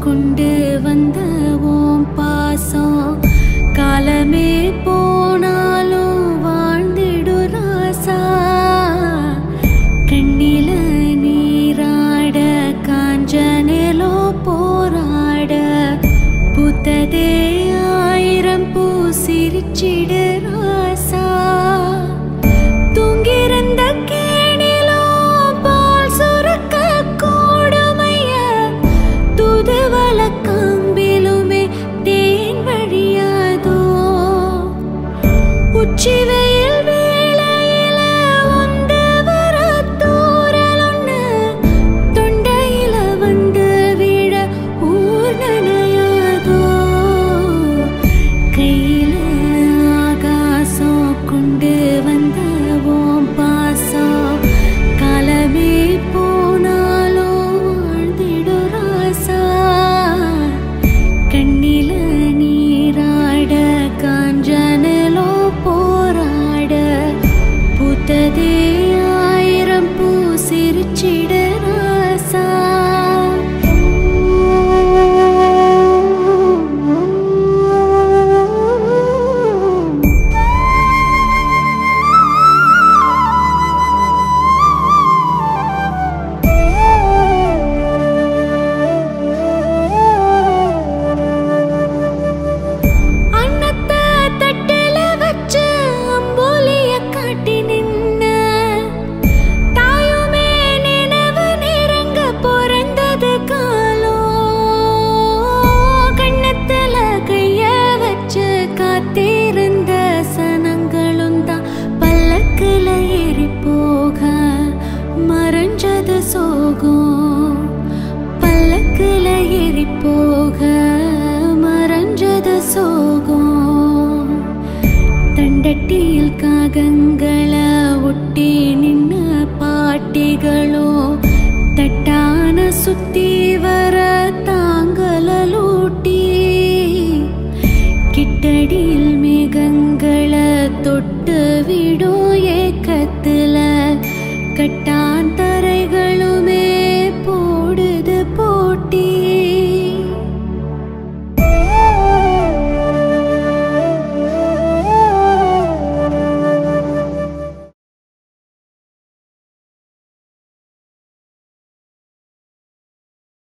கொண்டு வந்த ஓம் பாசம் காலமே போனாலும் வாழ்ந்திடு ராசா கண்ணில நீராட காஞ்சனேலோ போராட புத்ததே ஆயிரம் பூ சிரிச்சிடு ராசா தூங்கிருந்த கேணிலோ பால் சுரக்க கூடுமைய துதுவல கம்பிலுமே தேன் வழியாதோ உச்சி வெயில் வேளையில உந்து வர தூரலொன்னு தொண்டையில வந்து விழ ஊர் நனையாதோ கையில ஆகாசம் கொண்டு வந்த ஓம் பாசம் காலமே போனாலும் வாழ்ந்திடு ராசா கண்ணில நீராட காஞ்சனலோ போராட பூத்ததே ஆயிரம் பூ சிரிச்சிட ராசா அன்னத்தை தட்டுல வச்சு அம்போலிய காட்டி நின்ன தாயுமே நினைவு நெருங்க பிறந்தது காலோ கண்ணத்துல கைய வச்சு காத்திருந்த சனங்களும் தான் பல்லக்குல ஏறி போக மறைஞ்சது சோகம் பல்லக்குல ஏறி போக மறைஞ்சது சோகம் தண்டட்டியில் காகங்கள்